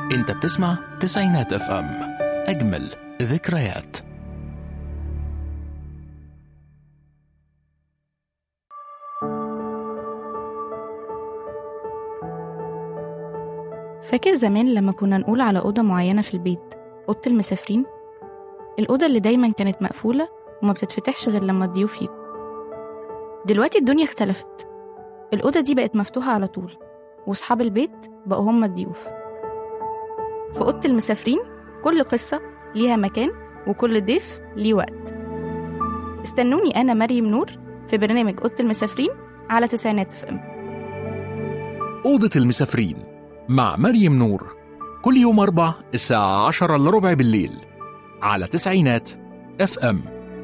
انت بتسمع تسعينات اف ام اجمل ذكريات فاكر زمان لما كنا نقول على أوضة معينة في البيت أوضة المسافرين الأوضة اللي دايما كانت مقفولة وما بتتفتحش غير لما الضيوف يجوا دلوقتي الدنيا اختلفت الأوضة دي بقت مفتوحة على طول وأصحاب البيت بقوا هم الضيوف في أوضة المسافرين كل قصة ليها مكان وكل ضيف ليه وقت استنوني أنا مريم نور في برنامج أوضة المسافرين على تسعينات اف ام أوضة المسافرين مع مريم نور كل يوم أربع الساعة عشرة إلا ربع بالليل على تسعينات اف ام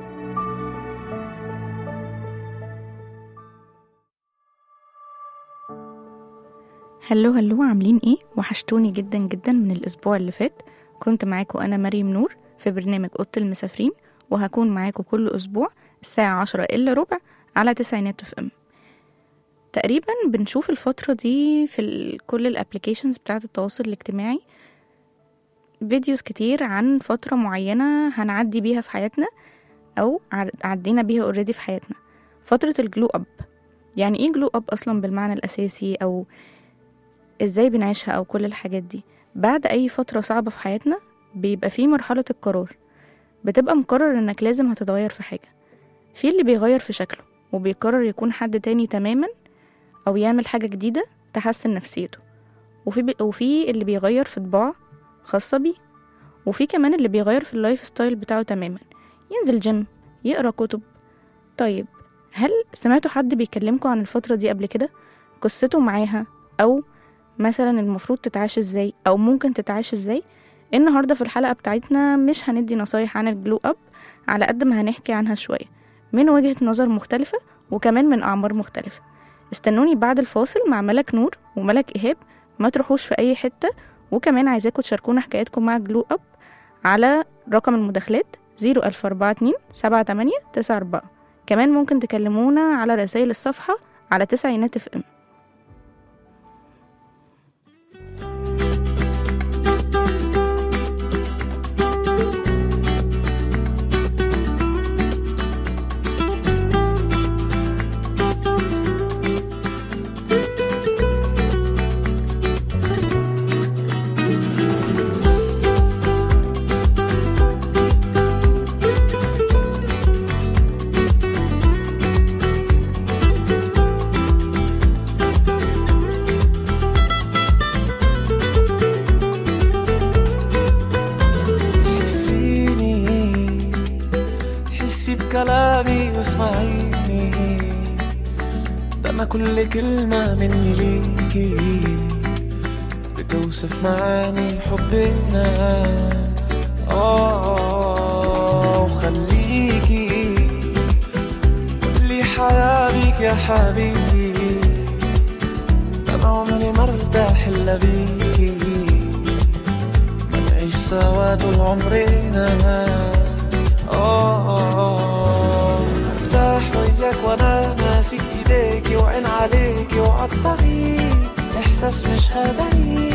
هلو هلو عاملين ايه وحشتوني جدا جدا من الاسبوع اللي فات كنت معاكم انا مريم نور في برنامج اوضه المسافرين وهكون معاكم كل اسبوع الساعه عشرة الا ربع على تسعينات اف ام تقريبا بنشوف الفترة دي في ال- كل الابليكيشنز بتاعة التواصل الاجتماعي فيديوز كتير عن فترة معينة هنعدي بيها في حياتنا أو عد- عدينا بيها اوريدي في حياتنا فترة الجلو أب يعني ايه جلو أب أصلا بالمعنى الأساسي أو ازاي بنعيشها أو كل الحاجات دي بعد أي فترة صعبة في حياتنا بيبقى في مرحلة القرار بتبقى مقرر انك لازم هتتغير في حاجة في اللي بيغير في شكله وبيقرر يكون حد تاني تماما أو يعمل حاجة جديدة تحسن نفسيته وفي بي... وفي اللي بيغير في طباع خاصة بيه وفي كمان اللي بيغير في اللايف ستايل بتاعه تماما ينزل جيم يقرا كتب طيب هل سمعتوا حد بيكلمكوا عن الفترة دي قبل كده قصته معاها أو مثلا المفروض تتعاش ازاي أو ممكن تتعاش ازاي النهاردة في الحلقة بتاعتنا مش هندي نصايح عن الجلو أب على قد ما هنحكي عنها شوية من وجهة نظر مختلفة وكمان من أعمار مختلفة استنوني بعد الفاصل مع ملك نور وملك إيهاب ما تروحوش في أي حتة وكمان عايزاكم تشاركونا حكاياتكم مع جلو أب على رقم المداخلات 00442 78 94 كمان ممكن تكلمونا على رسائل الصفحة على تسعينات اف ام حسيني حسي بكلامي واسمعيني ده انا كل كلمة مني ليكي بتوصف معاني حبنا اه وخليكي كل حياة بيك يا حبيبي ده انا عمري ما ارتاح الا بيكي نعيش سوا طول عمرنا آه ارتاح وياك وانا ماسك ايديكي وعين عليكي وعالطريق احساس مش هدري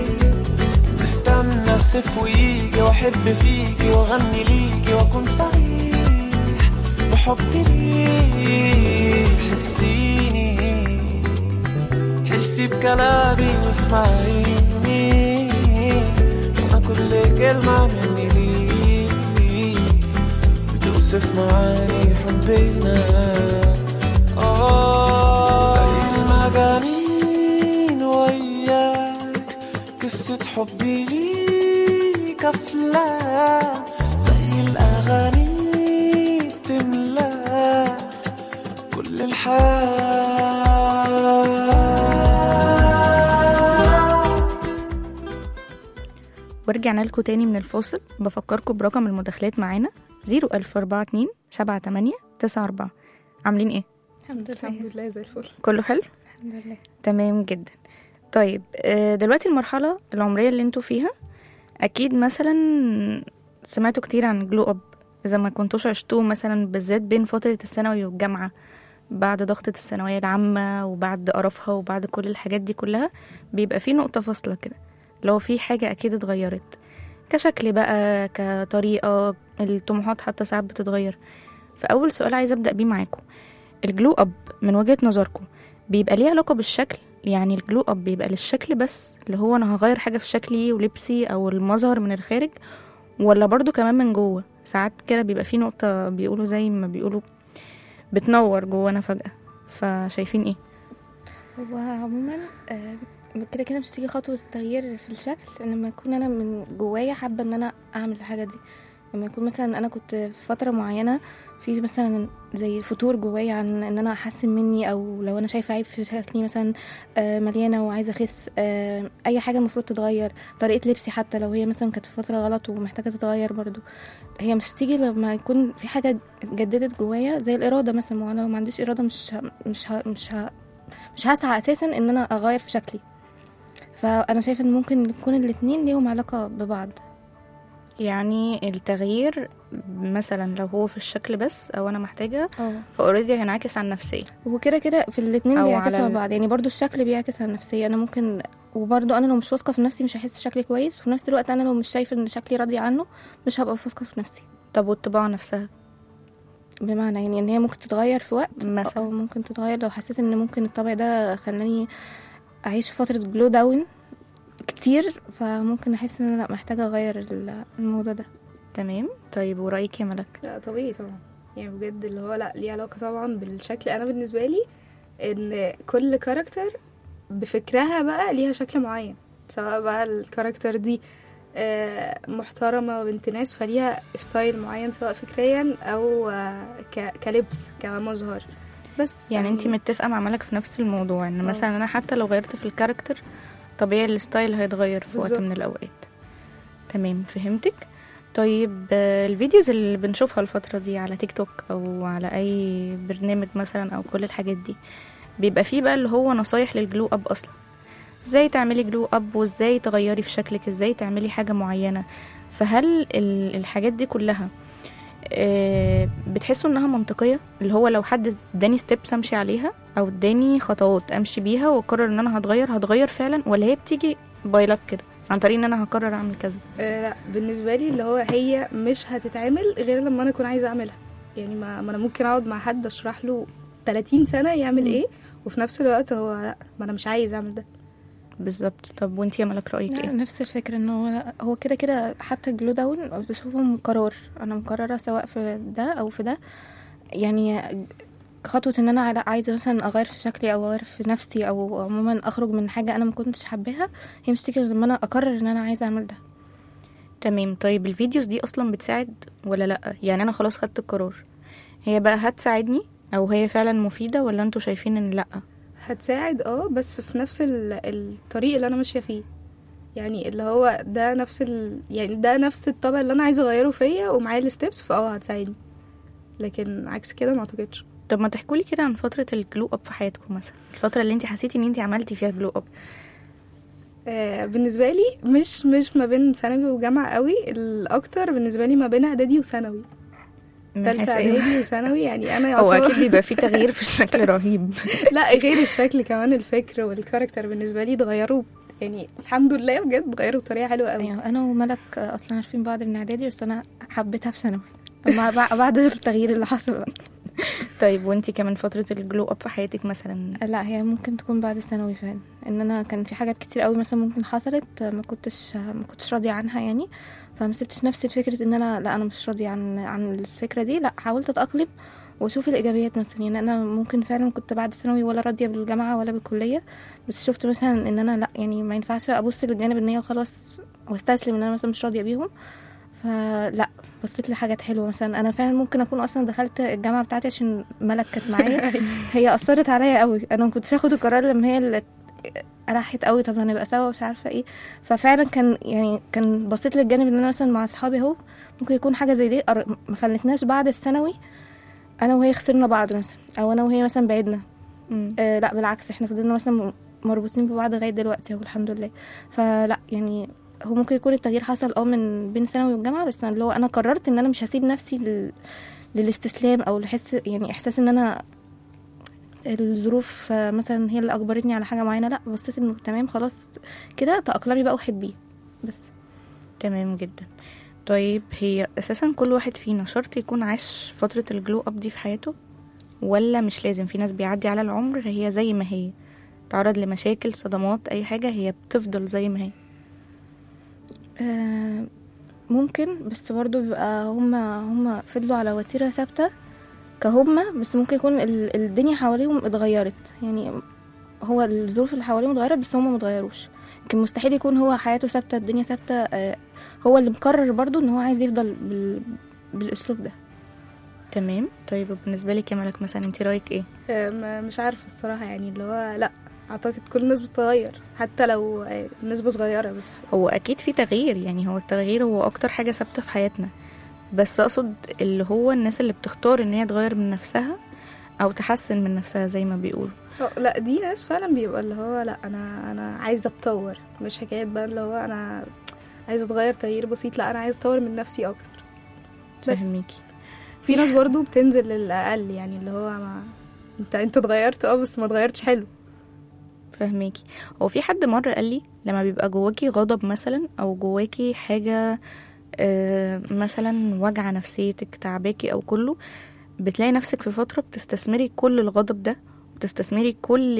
استنى الصيف ويجي واحب فيكي واغني ليكي واكون صريح بحبي ليك حسيني حسي بكلامي واسمعيني انا كل كلمة مني ليك بتوصف معاني حبنا آه زي المجانين وياك قصة حبي ليك أفلام زي الأغاني بتملى كل الحياة ورجعنا لكم تاني من الفاصل بفكركم برقم المداخلات معانا 01042 78 94 عاملين ايه؟ الحمد لله الحمد لله زي الفل كله حلو؟ الحمد لله تمام جدا طيب آه، دلوقتي المرحلة العمرية اللي انتوا فيها أكيد مثلا سمعتوا كتير عن جلو أب إذا ما كنتوش عشتوه مثلا بالذات بين فترة الثانوي والجامعة بعد ضغطة الثانوية العامة وبعد قرفها وبعد كل الحاجات دي كلها بيبقى في نقطة فاصلة كده اللي هو في حاجة أكيد اتغيرت كشكل بقى كطريقة الطموحات حتى ساعات بتتغير فأول سؤال عايزة أبدأ بيه معاكم الجلو أب من وجهة نظركم بيبقى ليه علاقة بالشكل يعني الجلو أب بيبقى للشكل بس اللي هو أنا هغير حاجة في شكلي ولبسي أو المظهر من الخارج ولا برضو كمان من جوه ساعات كده بيبقى في نقطة بيقولوا زي ما بيقولوا بتنور جوانا فجأة فشايفين ايه هو عموما آه، كده كده مش تيجي خطوة تغيير في الشكل لما يكون أنا من جوايا حابة إن أنا أعمل الحاجة دي لما يكون مثلا أنا كنت في فترة معينة في مثلا زي فتور جوايا عن إن أنا أحسن مني أو لو أنا شايفة عيب في شكلي مثلا آه، مليانة وعايزة أخس آه، أي حاجة المفروض تتغير طريقة لبسي حتى لو هي مثلا كانت في فترة غلط ومحتاجة تتغير برضو هي مش تيجي لما يكون في حاجة جددت جوايا زي الإرادة مثلا وأنا لو ما عنديش إرادة مش ه... مش ه... مش ه... مش هسعى اساسا ان انا اغير في شكلي فانا شايفه ان ممكن يكون الاتنين ليهم علاقه ببعض يعني التغيير مثلا لو هو في الشكل بس او انا محتاجة اه فاوريدي هينعكس على النفسية وكده كده في الاتنين أو بيعكسوا على على ال- بعض يعني برضو الشكل بيعكس على النفسيه انا ممكن وبرضو انا لو مش واثقه في نفسي مش هحس شكلي كويس وفي نفس الوقت انا لو مش شايفه ان شكلي راضيه عنه مش هبقى واثقه في نفسي طب والطباع نفسها بمعنى يعني ان هي ممكن تتغير في وقت مثلا. او ممكن تتغير لو حسيت ان ممكن الطبع ده خلاني اعيش في فتره جلو داون كتير فممكن احس ان انا محتاجه اغير ال- الموضوع ده تمام طيب ورأيك يا ملك لا طبيعي طبعا يعني بجد اللي هو لا ليه علاقة طبعا بالشكل أنا بالنسبة لي إن كل كاركتر بفكرها بقى ليها شكل معين سواء بقى الكاركتر دي آه، محترمة وبنت ناس فليها ستايل معين سواء فكريا أو آه، ك- كلبس كمظهر بس يعني انت متفقة مع ملك في نفس الموضوع ان مثلا انا حتى لو غيرت في الكاركتر طبيعي الستايل هيتغير في وقت بالظبط. من الاوقات تمام فهمتك طيب آه، الفيديوز اللي بنشوفها الفترة دي على تيك توك او على اي برنامج مثلا او كل الحاجات دي بيبقى فيه بقى اللي هو نصايح للجلو اب اصلا ازاي تعملي جلو اب وازاي تغيري في شكلك ازاي تعملي حاجة معينة فهل ال- الحاجات دي كلها آه، بتحسوا انها منطقيه اللي هو لو حد اداني ستيبس امشي عليها او اداني خطوات امشي بيها واقرر ان انا هتغير هتغير فعلا ولا هي بتيجي بايلك كده عن طريق ان انا هقرر اعمل كذا آه لا بالنسبة لي اللي هو هي مش هتتعمل غير لما أنا أكون عايزة أعملها يعني ما, ما أنا ممكن أقعد مع حد أشرح له 30 سنة يعمل إيه وفي نفس الوقت هو لا ما أنا مش عايز أعمل ده بالظبط طب وانتي يا ملك رايك لا ايه نفس الفكرة ان هو هو كده كده حتى الجلو داون بشوفه قرار انا مقررة سواء في ده او في ده يعني خطوة ان انا لا عايزة مثلا اغير في شكلي او اغير في نفسي او عموما اخرج من حاجة انا ما كنتش حباها هي مش تيجي غير لما انا اقرر ان انا عايزة اعمل ده تمام طيب الفيديوز دي اصلا بتساعد ولا لا يعني انا خلاص خدت القرار هي بقى هتساعدني او هي فعلا مفيده ولا انتوا شايفين ان لا هتساعد اه بس في نفس ال- الطريق اللي انا ماشيه فيه يعني اللي هو ده نفس ال... يعني ده نفس الطبع اللي انا عايزه اغيره فيا ومعايا الستبس فاه هتساعدني لكن عكس كده ما اعتقدش طب ما تحكولي كده عن فتره الجلو اب في حياتكم مثلا الفتره اللي انت حسيتي ان انت عملتي فيها جلو اب آه بالنسبه لي مش مش ما بين ثانوي وجامعه قوي الاكتر بالنسبه لي ما بين اعدادي وثانوي من ثالثه حيث إيه؟ اعدادي وثانوي يعني انا هو يعتبر اكيد بيبقى في تغيير في الشكل رهيب لا غير الشكل كمان الفكر والكاركتر بالنسبه لي اتغيروا يعني الحمد لله بجد اتغيروا بطريقه حلوه قوي ايوه انا وملك اصلا عارفين بعض من اعدادي بس انا حبيتها في ثانوي مع بع- بعد التغيير اللي حصل بقى طيب وانتي كمان فتره الجلو اب في حياتك مثلا لا هي ممكن تكون بعد الثانوي فعلا ان انا كان في حاجات كتير قوي مثلا ممكن حصلت ما كنتش ما كنتش راضيه عنها يعني فما سبتش نفسي فكره ان انا لا انا مش راضيه عن عن الفكره دي لا حاولت اتاقلم واشوف الايجابيات مثلا يعني انا ممكن فعلا كنت بعد الثانوي ولا راضيه بالجامعه ولا بالكليه بس شفت مثلا ان انا لا يعني ما ينفعش ابص للجانب ان هي خلاص واستسلم ان انا مثلا مش راضيه بيهم فلا بصيت لحاجات حلوه مثلا انا فعلا ممكن اكون اصلا دخلت الجامعه بتاعتي عشان ملك كانت معايا هي اثرت عليا قوي انا ما كنتش اخد القرار لما هي اللي راحت قوي طب هنبقى سوا مش عارفه ايه ففعلا كان يعني كان بصيت للجانب ان انا مثلا مع اصحابي اهو ممكن يكون حاجه زي دي قر- ما خلتناش بعد الثانوي انا وهي خسرنا بعض مثلا او انا وهي مثلا بعدنا مم. آه لا بالعكس احنا فضلنا مثلا مربوطين ببعض لغايه دلوقتي اهو الحمد لله فلا يعني هو ممكن يكون التغيير حصل اه من بين ثانوي والجامعه بس اللي هو انا قررت ان انا مش هسيب نفسي لل... للاستسلام او لحس يعني احساس ان انا الظروف آه، مثلا هي اللي اجبرتني على حاجه معينه لا بصيت انه تمام خلاص كده تاقلمي بقى وحبيه بس تمام جدا طيب هي اساسا كل واحد فينا شرط يكون عاش فترة الجلو اب دي في حياته ولا مش لازم في ناس بيعدي على العمر هي زي ما هي تعرض لمشاكل صدمات اي حاجة هي بتفضل زي ما هي آه، ممكن بس برضو بيبقى هما هما فضلوا على وتيرة ثابتة كهما بس ممكن يكون ال- الدنيا حواليهم اتغيرت يعني هو الظروف اللي حواليهم اتغيرت بس هما متغيروش لكن مستحيل يكون هو حياته ثابتة الدنيا ثابتة آه، هو اللي مقرر برضو ان هو عايز يفضل بال... بالاسلوب ده تمام طيب بالنسبة لك يا ملك مثلا انت رايك ايه آه، ما- مش عارفة الصراحة يعني اللي هو لا اعتقد كل الناس بتتغير حتى لو آه، نسبة صغيرة بس هو اكيد في تغيير يعني هو التغيير هو اكتر حاجة ثابتة في حياتنا بس اقصد اللي هو الناس اللي بتختار ان هي تغير من نفسها او تحسن من نفسها زي ما بيقولوا اه لا دي ناس فعلا بيبقى اللي هو لا انا انا عايزه اتطور مش حكايه بقى اللي هو انا عايزه اتغير تغيير بسيط لا انا عايزه اطور من نفسي اكتر بس فهميكي في ناس برضو بتنزل للاقل يعني اللي هو ما انت انت اتغيرت اه بس ما اتغيرتش حلو فهميكي هو في حد مرة قال لي لما بيبقى جواكي غضب مثلا او جواكي حاجة آه، مثلا وجع نفسيتك تعباكي او كله بتلاقي نفسك في فترة بتستثمري كل الغضب ده بتستثمري كل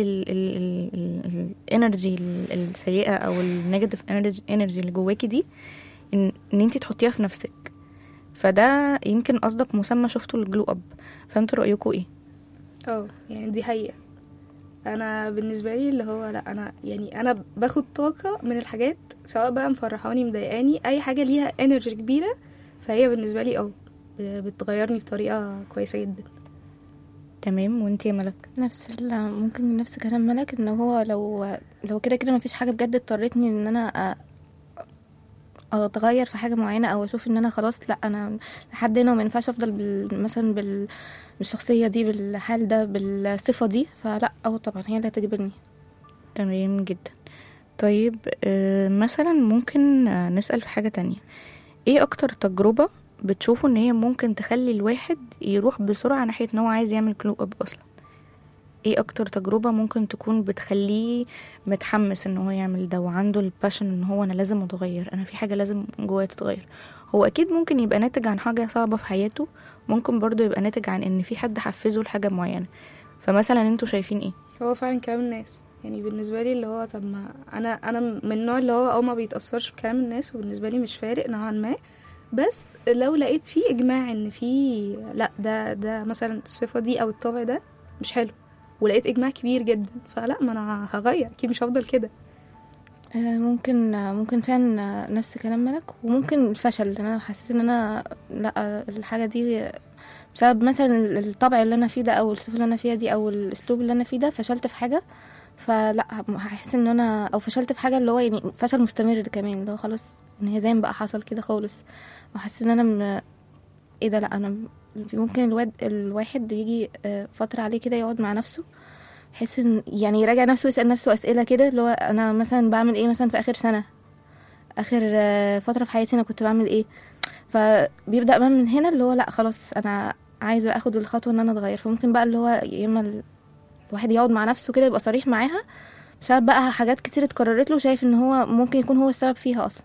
الانرجي السيئة او النيجاتيف انرجي اللي جواكي دي ان, إن انت تحطيها في نفسك فده يمكن اصدق مسمى شفته للجلو اب فانتوا رأيكم ايه اه يعني دي حقيقه انا بالنسبه لي اللي هو لا انا يعني انا باخد طاقه من الحاجات سواء بقى مفرحاني مضايقاني اي حاجه ليها انرجي كبيره فهي بالنسبه لي اه بتغيرني بطريقه كويسه جدا تمام وانت يا ملك نفس ال- ممكن نفس كلام ملك ان هو لو لو كده كده مفيش حاجه بجد اضطرتني ان انا أ- اتغير في حاجه معينه او اشوف ان انا خلاص لا انا لحد هنا وما ينفعش افضل بال مثلا بال بالشخصيه دي بالحال ده بالصفه دي فلا اه طبعا هي اللي هتجبرني تمام جدا طيب آه، مثلا ممكن آه، نسأل في حاجة تانية ايه اكتر تجربة بتشوفوا ان هي ممكن تخلي الواحد يروح بسرعة ناحية ان هو عايز يعمل كلو اب اصلا ايه اكتر تجربة ممكن تكون بتخليه متحمس ان هو يعمل ده وعنده الباشن ان هو انا لازم اتغير انا في حاجة لازم جوايا تتغير هو اكيد ممكن يبقى ناتج عن حاجة صعبة في حياته ممكن برضو يبقى ناتج عن ان في حد حفزه لحاجة معينة فمثلا انتوا شايفين ايه هو فعلا كلام الناس يعني بالنسبه لي اللي هو طب ما انا انا من النوع اللي هو اه ما بيتاثرش بكلام الناس وبالنسبه لي مش فارق نوعا ما بس لو لقيت فيه اجماع ان في لا ده ده مثلا الصفه دي او الطبع ده مش حلو ولقيت اجماع كبير جدا فلا ما انا هغير اكيد مش هفضل كده آه، ممكن آه، ممكن فعلا آه، نفس كلام ملك وممكن الفشل لان انا حسيت ان انا لا الحاجه دي بسبب مثلا الطبع اللي انا فيه ده او الصفه اللي انا فيها دي او الاسلوب اللي انا فيه ده فشلت في حاجه فلا هحس ان انا او فشلت في حاجه اللي هو يعني فشل مستمر كمان اللي هو خلاص انهزام بقى حصل كده خالص وحسيت ان انا م... ايه ده لا انا ممكن الواد الواحد يجي آه، فتره عليه كده يقعد مع نفسه يحس ان يعني يراجع نفسه ويسال نفسه اسئله كده اللي هو انا مثلا بعمل ايه مثلا في اخر سنه اخر آه، فتره في حياتي انا كنت بعمل ايه فبيبدا بقى من هنا اللي هو لا خلاص انا عايزه اخد الخطوه ان انا اتغير فممكن بقى اللي هو يا اما ال- الواحد يقعد مع نفسه كده يبقى صريح معاها بسبب بقى حاجات كتير اتكررت له شايف ان هو ممكن يكون هو السبب فيها اصلا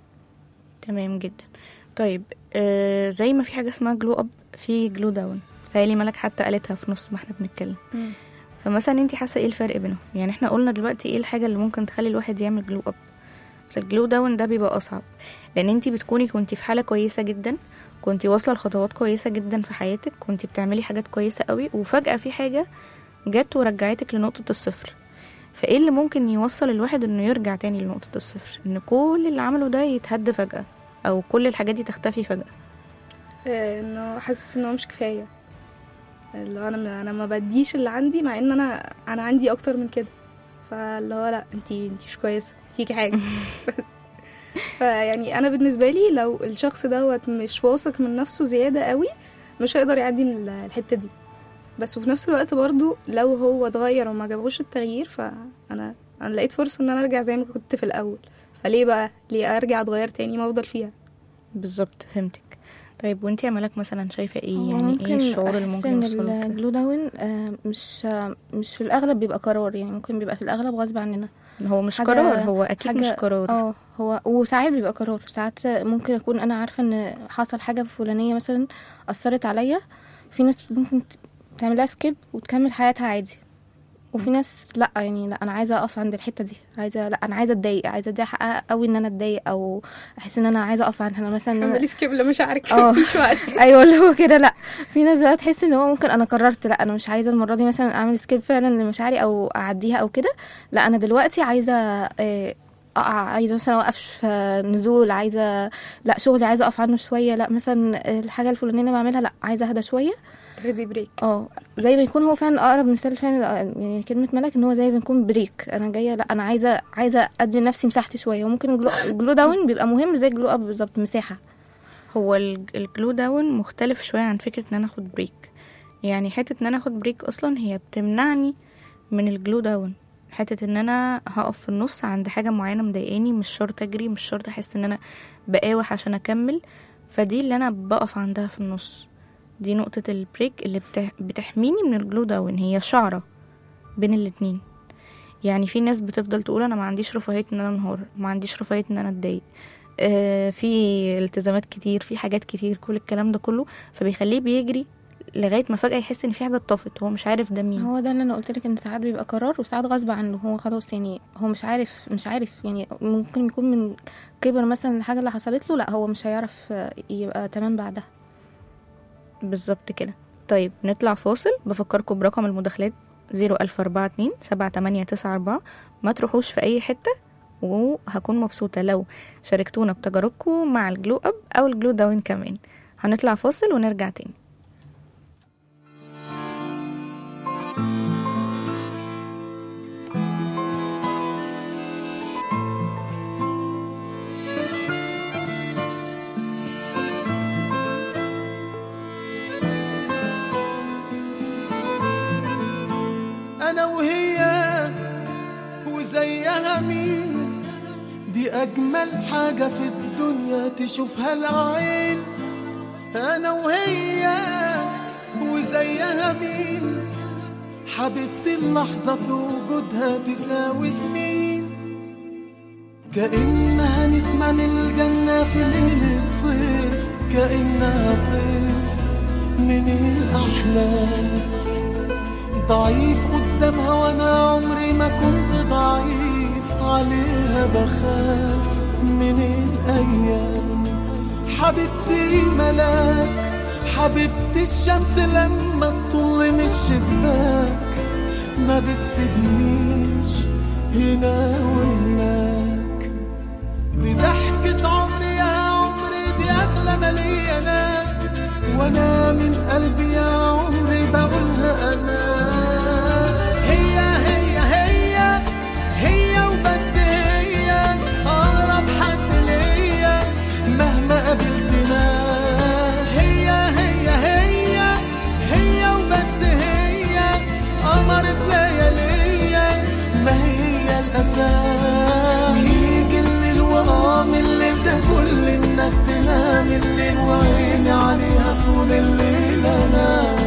تمام جدا طيب آه زي ما في حاجة اسمها جلو اب في جلو داون تهيألي ملك حتى قالتها في نص ما احنا بنتكلم فمثلا انت حاسة ايه الفرق بينهم يعني احنا قلنا دلوقتي ايه الحاجة اللي ممكن تخلي الواحد يعمل جلو اب بس الجلو داون ده بيبقى اصعب لان انت بتكوني كنتي في حالة كويسة جدا كنتي واصلة لخطوات كويسة جدا في حياتك كنتي بتعملي حاجات كويسة قوي وفجأة في حاجة جت ورجعتك لنقطة الصفر فايه اللي ممكن يوصل الواحد انه يرجع تاني لنقطة الصفر ان كل اللي عمله ده يتهد فجأة او كل الحاجات دي تختفي فجأة آه، انه حاسس ان هو مش كفايه اللي هو انا ما- انا ما بديش اللي عندي مع ان انا انا عندي اكتر من كده فاللي هو لا انتي انتي مش كويسه فيكي حاجه بس فيعني انا بالنسبه لي لو الشخص دوت مش واثق من نفسه زياده قوي مش هيقدر يعدي ال- الحته دي بس وفي نفس الوقت برضو لو هو اتغير وما جابوش التغيير فانا انا لقيت فرصه ان انا ارجع زي ما كنت في الاول فليه بقى ليه ارجع اتغير تاني ما افضل فيها بالظبط فهمتك طيب وانت يا ملك مثلا شايفه ايه هو يعني ممكن ايه الشعور اللي أحس ممكن ان يوصله كده؟ الجلو داون آه، مش آه، مش في الاغلب بيبقى قرار يعني ممكن بيبقى في الاغلب غصب عننا هو مش حاجة- قرار هو اكيد مش حاجة- قرار اه هو وساعات بيبقى قرار ساعات ممكن اكون انا عارفه ان حصل حاجه فلانيه مثلا اثرت عليا في ناس ممكن ت- تعملها سكيب وتكمل حياتها عادي وفي ناس لا يعني لا انا عايزه اقف عند الحته دي عايزه لا انا عايزه اتضايق عايزه اتضايق حقها قوي ان انا اتضايق او احس ان انا عايزه اقف عندها مثلا إن أنا- اعملي سكيب لمشاعرك اه. مفيش وقت ايوه اللي هو كده لا في ناس بقى تحس ان هو ممكن انا قررت لا انا مش عايزه المره دي مثلا اعمل سكيب فعلا لمشاعري او اعديها او كده لا انا دلوقتي عايزه آه، اقع عايزه مثلا اوقف في نزول عايزه لا شغلي عايزه اقف عنه شويه لا مثلا الحاجه الفلانيه اللي بعملها لا عايزه اهدى شويه تاخدي بريك اه زي ما يكون هو فعلا اقرب مثال فعلا يعني كلمه ملك ان هو زي ما يكون بريك انا جايه لا انا عايزه عايزه ادي لنفسي مساحتي شويه وممكن الجلو, الجلو داون بيبقى مهم زي الجلو اب بالظبط مساحه هو الج- الجلو داون مختلف شويه عن فكره ان انا اخد بريك يعني حته ان انا اخد بريك اصلا هي بتمنعني من الجلو داون حته ان انا هقف في النص عند حاجه معينه مضايقاني مش شرط اجري مش شرط احس ان انا بقاوح عشان اكمل فدي اللي انا بقف عندها في النص دي نقطه البريك اللي بتح... بتحميني من الجلو داون هي شعره بين الاتنين يعني في ناس بتفضل تقول انا ما عنديش رفاهيه ان انا انهار ما عنديش رفاهيه ان انا اتضايق آه، في التزامات كتير في حاجات كتير كل الكلام ده كله فبيخليه بيجري لغايه ما فجاه يحس ان في حاجه اتطفت هو مش عارف ده مين هو ده اللي انا قلت لك ان ساعات بيبقى قرار وساعات غصب عنه هو خلاص يعني هو مش عارف مش عارف يعني ممكن يكون من كبر مثلا الحاجه اللي حصلت له لا هو مش هيعرف آه، يبقى تمام بعدها بالظبط كده طيب نطلع فاصل بفكركم برقم المداخلات 01042 7894 ما تروحوش في اي حته وهكون مبسوطه لو شاركتونا بتجاربكم مع الجلو اب او الجلو داون كمان هنطلع فاصل ونرجع تاني انا وهي وزيها مين دي اجمل حاجة في الدنيا تشوفها العين انا وهي وزيها مين حبيبتي اللحظة في وجودها تساوي سنين كأنها نسمة من الجنة في ليلة صيف كأنها طيف من الأحلام ضعيف قدامها وانا عمري ما كنت ضعيف عليها بخاف من الايام حبيبتي ملاك حبيبتي الشمس لما تطل من الشباك ما بتسيبنيش هنا وهناك دي ضحكة عمري يا عمري دي أغلى ما ليا أنا وأنا من قلبي يا عمري بقولها أنا هي هي هي هي وبس هي أقرب حد ليا مهما قابلت ناس هي هي هي هي وبس هي قمر في لياليا ما هي الأساس ويجي الليل وقام الليل ده كل الناس تنام الليل وعيني عليها طول الليل أنام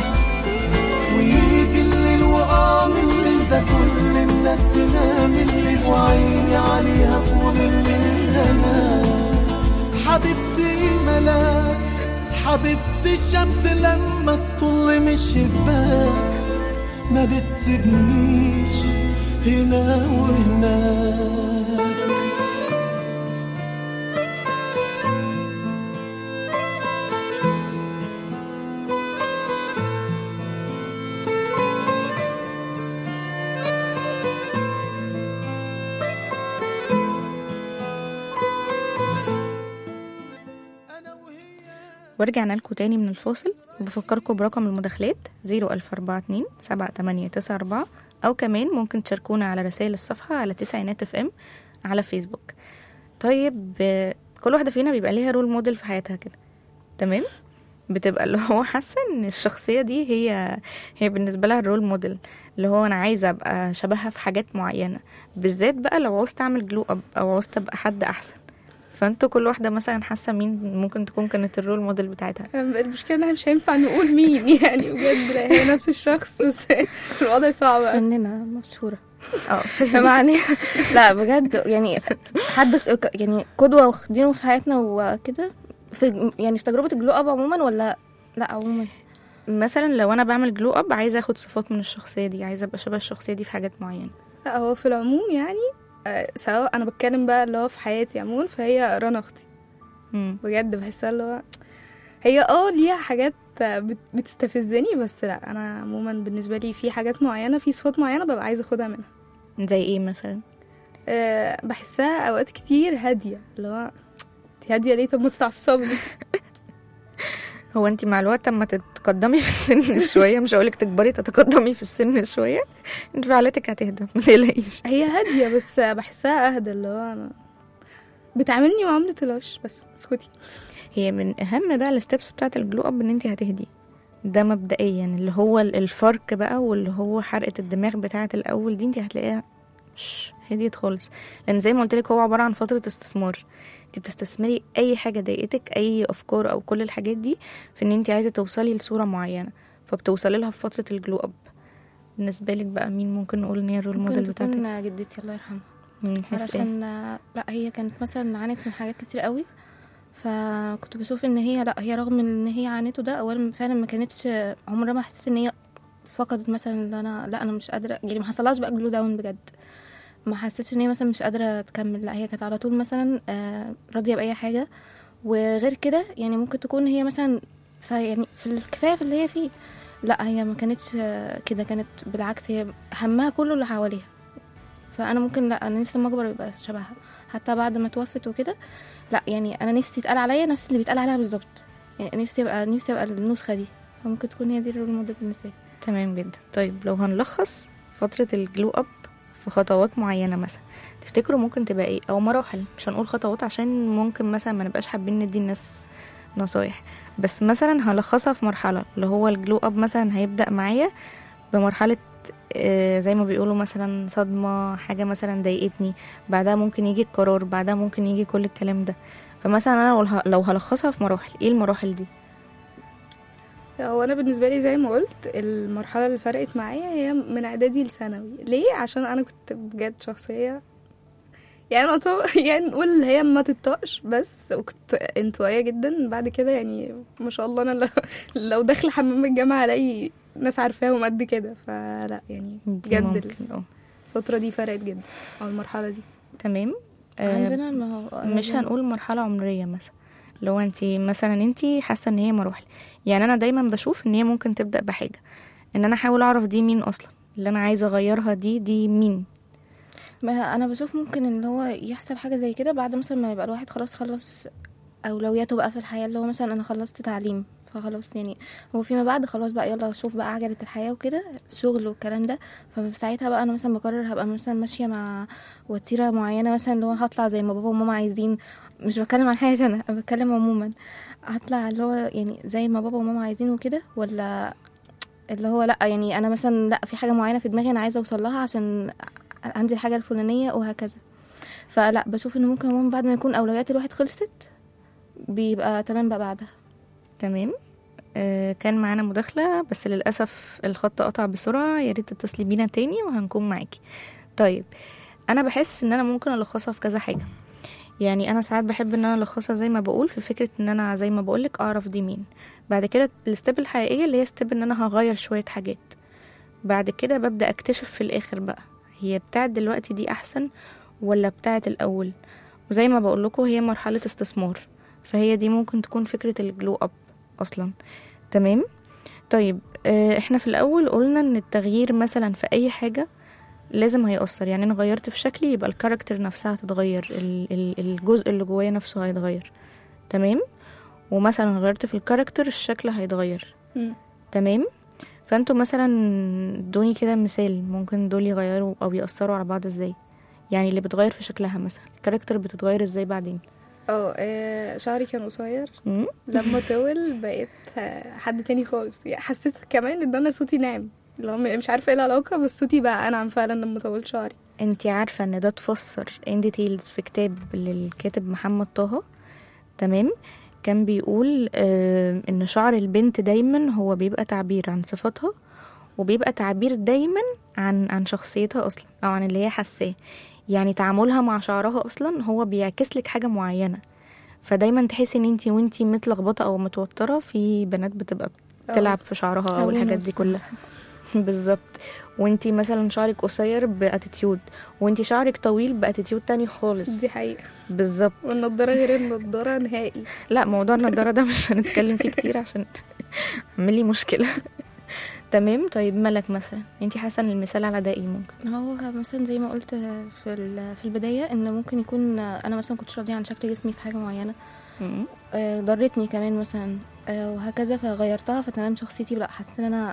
ويجي الليل وقام الليل ده كل الناس تنام الليل وعيني عليها طول الليل أنام حبيبتي ملاك حبيبتي الشمس لما تطل من الشباك ما بتسيبنيش هنا وهناك أنا وهي ورجعنا لكم تاني من الفاصل وبفكركم برقم المداخلات 01042 7894 أو كمان ممكن تشاركونا على رسائل الصفحة على تسعينات اف ام على فيسبوك طيب آه، كل واحدة فينا بيبقى ليها رول موديل في حياتها كده تمام بتبقى اللي هو حاسة ان الشخصية دي هي هي بالنسبة لها الرول موديل اللي هو انا عايزة ابقى شبهها في حاجات معينة بالذات بقى لو عوزت اعمل جلو اب او عوزت ابقى حد احسن فانتوا كل واحده مثلا حاسه مين ممكن تكون كانت الرول موديل بتاعتها المشكله ان احنا مش هينفع نقول مين يعني بجد لا هي نفس الشخص بس الوضع صعب أوي. فنانة مشهورة اه يعني لا بجد يعني حد ك- يعني قدوة واخدينه في حياتنا وكده في يعني في تجربة الجلو اب عموما ولا لا عموما مثلا لو انا بعمل جلو اب عايزه اخد صفات من الشخصيه دي عايزه ابقى شبه الشخصيه دي في حاجات معينه لا هو في العموم يعني آه، سواء انا بتكلم بقى اللي هو في حياتي عموما فهي رنا اختي مم. بجد بحسها اللي هو هي اه ليها حاجات بت- بتستفزني بس لا انا عموما بالنسبه لي في حاجات معينه في صفات معينه ببقى عايزه اخدها منها زي ايه مثلا أه بحسها اوقات كتير هاديه اللي هو انت هاديه ليه طب ما تتعصبي هو انت مع الوقت اما تتقدمي في السن شويه مش هقولك تكبري تتقدمي في السن شويه انفعالاتك هتهدى ما تقلقيش هي هاديه بس بحسها اهدى اللي هو انا بتعاملني معامله الوش بس اسكتي هي من اهم بقى الستبس بتاعت الجلو اب ان انت هتهدي ده مبدئيا اللي هو ال- الفرق بقى واللي هو حرقه الدماغ بتاعت الاول دي انت هتلاقيها مش هديت خالص لان زي ما قلت لك هو عباره عن فتره استثمار انت بتستثمري اي حاجه ضايقتك اي افكار او كل الحاجات دي في ان انت عايزه توصلي لصوره معينه فبتوصلي لها في فتره الجلو اب بالنسبه لك بقى مين ممكن نقول ان هي الرول ممكن موديل بتاعتك تكون جدتي الله يرحمها مم، حس ايه علشان لا هي كانت مثلا عانت من حاجات كتير قوي فكنت بشوف ان هي لا هي رغم ان هي عانته ده اولا فعلا ما كانتش عمرها ما حسيت ان هي فقدت مثلا ان انا لا انا مش قادره يعني ما حصلهاش بقى جلو داون بجد ما حسيتش ان هي مثلا مش قادره تكمل لا هي كانت على طول مثلا آه، راضيه باي حاجه وغير كده يعني ممكن تكون هي مثلا ف- يعني في الكفايه في اللي هي فيه لا هي ما كانتش آه، كده كانت بالعكس هي همها كله اللي حواليها فانا ممكن لا انا نفسي لما اكبر يبقى شبهها حتى بعد ما توفت وكده لا يعني انا نفسي يتقال عليا نفس اللي بيتقال عليها بالظبط يعني نفسي ابقى نفسي ابقى النسخه دي فممكن تكون هي دي الرول موديل بالنسبه لي تمام جدا طيب لو هنلخص فترة الجلو اب في خطوات معينة مثلا تفتكروا ممكن تبقى ايه او مراحل مش هنقول خطوات عشان ممكن مثلا ما نبقاش حابين ندي الناس نصايح بس مثلا هلخصها في مرحلة اللي هو الجلو اب مثلا هيبدأ معايا بمرحلة آه، زي ما بيقولوا مثلا صدمة حاجة مثلا ضايقتني بعدها ممكن يجي القرار بعدها ممكن يجي كل الكلام ده فمثلا انا لو ه- لو هلخصها في مراحل ايه المراحل دي هو انا بالنسبه لي زي ما قلت المرحله اللي فرقت معايا هي من اعدادي لثانوي ليه عشان انا كنت بجد شخصيه يعني ما طو... يعني نقول هي ما تطقش بس وكنت انطوائيه جدا بعد كده يعني ما شاء الله انا لو, لو داخله حمام الجامعه الاقي ناس عارفاهم قد كده فلا يعني دي بجد ممكن اه الفتره دي فرقت جدا او المرحله دي تمام آه، عندنا ما هو مش هنقول مرحلة عمرية مثلا لو انت مثلا انت حاسة ان هي مراحل يعني انا دايما بشوف ان هي ممكن تبدأ بحاجة ان انا احاول اعرف دي مين اصلا اللي انا عايزة اغيرها دي دي مين ما انا بشوف ممكن ان هو يحصل حاجه زي كده بعد مثلا ما يبقى الواحد خلاص خلص اولوياته بقى في الحياه اللي هو مثلا انا خلصت تعليم فخلاص يعني هو فيما بعد خلاص بقى يلا شوف بقى عجله الحياه وكده الشغل والكلام ده فساعتها بقى انا مثلا بقرر هبقى مثلا ماشيه مع وتيره معينه مثلا اللي هو هطلع زي ما بابا وماما عايزين مش بتكلم عن حياتي انا انا بتكلم عموما هطلع اللي هو يعني زي ما بابا وماما عايزين وكده ولا اللي هو لا يعني انا مثلا لا في حاجه معينه في دماغي انا عايزه اوصل لها عشان عندي الحاجه الفلانيه وهكذا فلا بشوف ان ممكن عموما بعد ما يكون اولويات الواحد خلصت بيبقى تمام بقى بعدها تمام آه كان معانا مداخلة بس للأسف الخط قطع بسرعة يا ريت تتصلي بينا تاني وهنكون معاكي طيب أنا بحس إن أنا ممكن ألخصها في كذا حاجة يعني أنا ساعات بحب إن أنا ألخصها زي ما بقول في فكرة إن أنا زي ما بقولك أعرف دي مين بعد كده الستيب الحقيقية اللي هي ستيب إن أنا هغير شوية حاجات بعد كده ببدأ أكتشف في الآخر بقى هي بتاعت دلوقتي دي أحسن ولا بتاعت الأول وزي ما بقول لكم هي مرحلة استثمار فهي دي ممكن تكون فكرة الجلو أب أصلا تمام طيب آه، احنا في الأول قلنا إن التغيير مثلا في أي حاجة لازم هيأثر يعني أنا غيرت في شكلي يبقى الكاركتر نفسها هتتغير ال- ال- الجزء اللي جوايا نفسه هيتغير تمام ومثلا غيرت في الكاركتر الشكل هيتغير مم. تمام فانتوا مثلا دوني كده مثال ممكن دول يغيروا او يأثروا على بعض ازاي يعني اللي بتغير في شكلها مثلا الكاركتر بتتغير ازاي بعدين اه آه، شعري كان قصير مم؟ لما طول بقيت آه، حد تاني خالص يعني حسيت كمان ان انا صوتي ناعم اللي هو مش عارفه ايه العلاقه بس صوتي بقى انعم فعلا لما طولت شعري انت عارفة ان ده اتفسر ان ديتيلز في كتاب للكاتب محمد طه تمام كان بيقول آه ان شعر البنت دايما هو بيبقى تعبير عن صفاتها وبيبقى تعبير دايما عن عن شخصيتها اصلا او عن اللي هي حاساه يعني تعاملها مع شعرها اصلا هو بيعكس لك حاجه معينه فدايما تحسي ان انت وانتي متلخبطه او متوتره في بنات بتبقى بتلعب في شعرها او أو الحاجات دي كلها بالظبط وانتي مثلا شعرك قصير باتيتيود وانتي شعرك طويل باتيتيود تاني خالص دي حقيقه بالظبط والنضاره غير النضاره نهائي لا موضوع النضاره ده مش هنتكلم فيه كتير عشان عامل لي مشكله تمام طيب ملك مثلا انتي حاسه ان المثال على ده ايه ممكن هو مثلا زي ما قلت في ال- في البدايه ان ممكن يكون انا مثلا كنتش راضيه عن شكل جسمي في حاجه معينه م- آه، ضرتني كمان مثلا آه، وهكذا فغيرتها فتمام شخصيتي لا حسيت ان انا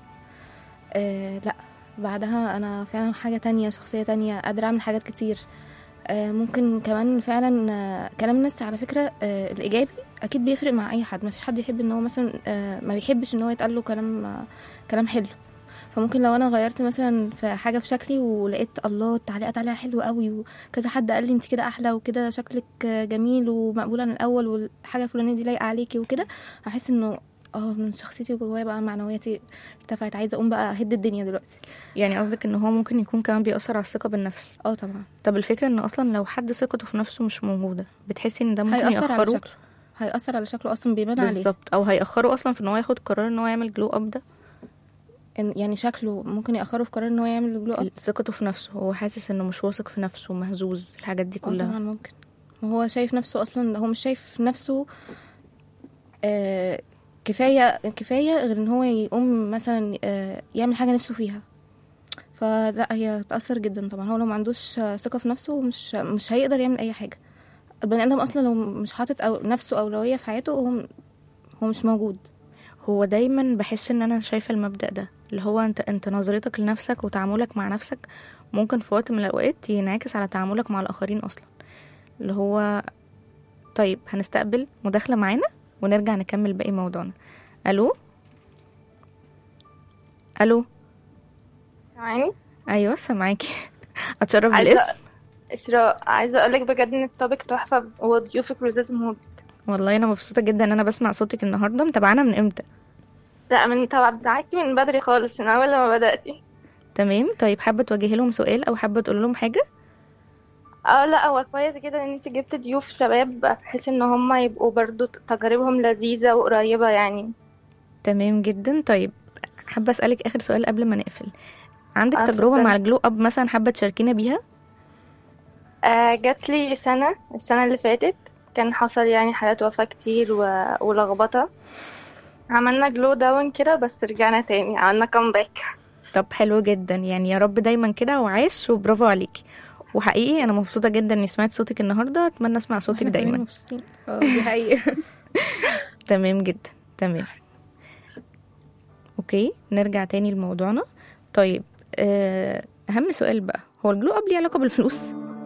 آه، لا بعدها انا فعلا حاجه تانية شخصيه تانية قادره اعمل حاجات كتير آه، ممكن كمان فعلا آه، كلام الناس على فكره آه، الايجابي اكيد بيفرق مع اي حد ما فيش حد يحب ان هو مثلا آه، ما بيحبش ان هو يتقال له كلام آه، كلام حلو فممكن لو انا غيرت مثلا في حاجه في شكلي ولقيت الله التعليقات عليها حلوه قوي وكذا حد قال لي انت كده احلى وكده شكلك آه، جميل ومقبول عن الاول والحاجه الفلانيه دي لايقه عليكي وكده هحس انه اه من شخصيتي وجوايا بقى معنوياتي ارتفعت عايزه اقوم بقى اهد الدنيا دلوقتي يعني قصدك ان هو ممكن يكون كمان بيأثر على الثقه بالنفس اه طبعا طب الفكره ان اصلا لو حد ثقته في نفسه مش موجوده بتحسي ان ده ممكن هيأثر على يأخره شكله هيأثر على شكله اصلا بيبان عليه بالظبط او هيأخره اصلا في ان هو ياخد قرار ان هو يعمل جلو اب ده إن- يعني شكله ممكن يأخره في قرار ان هو يعمل جلو اب ثقته في نفسه هو حاسس انه مش واثق في نفسه مهزوز الحاجات دي اه طبعا كلها ممكن وهو شايف نفسه اصلا هو مش شايف نفسه آه كفايه كفايه غير ان هو يقوم مثلا آه يعمل حاجه نفسه فيها فلا هي تأثر جدا طبعا هو لو ما عندوش آه، ثقه في نفسه مش مش هيقدر يعمل اي حاجه البني ادم اصلا لو مش حاطط أو نفسه اولويه في حياته هو هو مش موجود هو دايما بحس ان انا شايفه المبدأ ده اللي هو انت انت نظرتك لنفسك وتعاملك مع نفسك ممكن في وقت من الاوقات ينعكس على تعاملك مع الاخرين اصلا اللي هو طيب هنستقبل مداخله معانا ونرجع نكمل باقي موضوعنا الو الو يعني ايوه سامعاكي اتشرف عايزة بالاسم إسراء عايزة أقولك بجد إن التوبيك تحفة وضيوفك لذيذ موت والله انا مبسوطه جدا ان انا بسمع صوتك النهارده متابعانا من امتى لا من طبعا معاكي من بدري خالص من أول ما بدأتي تمام طيب حابه توجهي لهم سؤال او حابه تقول لهم حاجه اه لا هو كويس جدا ان انت جبت ضيوف شباب بحيث ان هم يبقوا برضو تجاربهم لذيذة وقريبة يعني تمام جدا طيب حابه اسالك اخر سؤال قبل ما نقفل عندك آه، تجربه اتفضلي. مع الجلو اب مثلا حابه تشاركينا بيها آه جات لي سنة السنة اللي فاتت كان حصل يعني حالات وفاة كتير و... ولخبطة عملنا جلو داون كده بس رجعنا تاني عملنا كومباك طب حلو جدا يعني يا رب دايما كده وعاش وبرافو عليكي وحقيقي انا مبسوطه جدا اني سمعت صوتك النهارده اتمنى اسمع صوتك واحنا كمان دايما مبسوطين اه دي حقيقه تمام جدا تمام اوكي نرجع تاني لموضوعنا طيب آه، اهم سؤال بقى هو الجلو اب ليه علاقه بالفلوس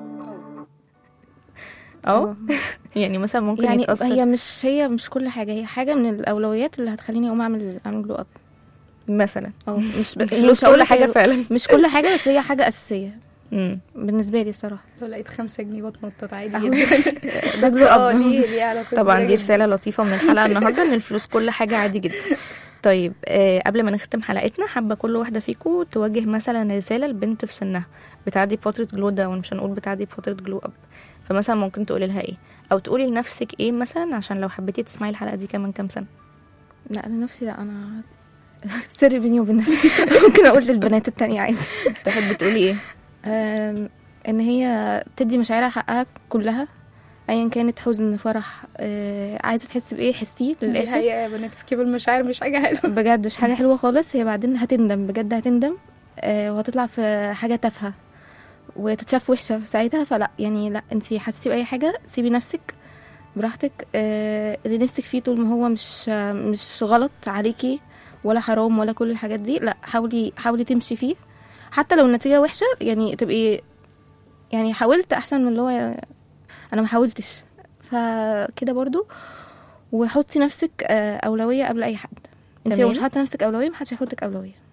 اه يعني مثلا ممكن يعني يتاثر هي مش هي مش كل حاجه هي حاجه من الاولويات اللي هتخليني اقوم اعمل اعمل جلو اب مثلا اه مش ب... هي الفلوس مش هقول كل لك حاجه هي- فعلا مش كل حاجه بس هي حاجه اساسيه مم. بالنسبه لي الصراحه لو لقيت خمسة جنيه بتنطط عادي أهو. جدا ده بس جلو اه اب ليه ليه علاقة طبعا كبيرة دي جدا. رسالة لطيفة من الحلقة النهاردة ان الفلوس كل حاجة عادي جدا طيب آه قبل ما نختم حلقتنا حابة كل واحدة فيكم توجه مثلا رسالة لبنت في سنها بتعدي بفترة جلو داون مش هنقول بتعدي بفترة جلو اب فمثلا ممكن تقولي لها ايه او تقولي لنفسك ايه مثلا عشان لو حبيتي تسمعي الحلقة دي كمان كام سنة لا انا نفسي لا انا سر بيني وبين نفسي ممكن اقول للبنات التانية عادي تحبي تقولي ايه أم، ان هي تدي مشاعرها حقها كلها ايا كانت حزن فرح أه، عايزه تحس بايه حسيه دي للاخر حقيقة يا بنات سكيب المشاعر مش حاجة حلوة بجد مش حاجه حلوه خالص هي بعدين هتندم بجد هتندم أه، وهتطلع في حاجه تافهه وتتشاف وحشه ساعتها فلا يعني لا انت حسيتي باي حاجه سيبي نفسك براحتك أه، اللي نفسك فيه طول ما هو مش مش غلط عليكي ولا حرام ولا كل الحاجات دي لا حاولي حاولي تمشي فيه حتى لو النتيجه وحشه يعني تبقي يعني حاولت احسن من اللي هو انا ما حاولتش فكده برضو وحطي نفسك آه، اولويه قبل اي حد انت لو تمام. مش حاطه نفسك اولويه محدش هيحطك اولويه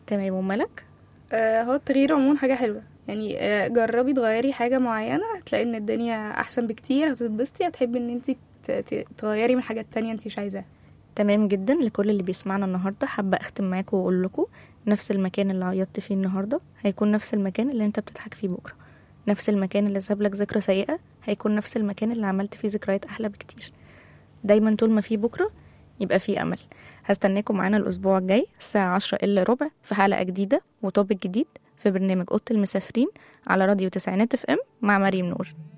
تمام وملك آه، هو التغيير عموما حاجة حلوة يعني آه، جربي تغيري حاجة معينة هتلاقي ان الدنيا احسن بكتير هتتبسطي هتحبي ان انت تغيري من حاجات تانية انت مش عايزاها تمام جدا لكل اللي بيسمعنا النهارده حابه اختم معاكم واقول لكم نفس المكان اللي عيطت فيه النهارده هيكون نفس المكان اللي انت بتضحك فيه بكره نفس المكان اللي ساب لك ذكرى سيئه هيكون نفس المكان اللي عملت فيه ذكريات احلى بكتير دايما طول ما في بكره يبقى في امل هستناكم معانا الاسبوع الجاي الساعه 10 الا ربع في حلقه جديده وطابق جديد في برنامج اوضه المسافرين على راديو تسعينات اف ام مع مريم نور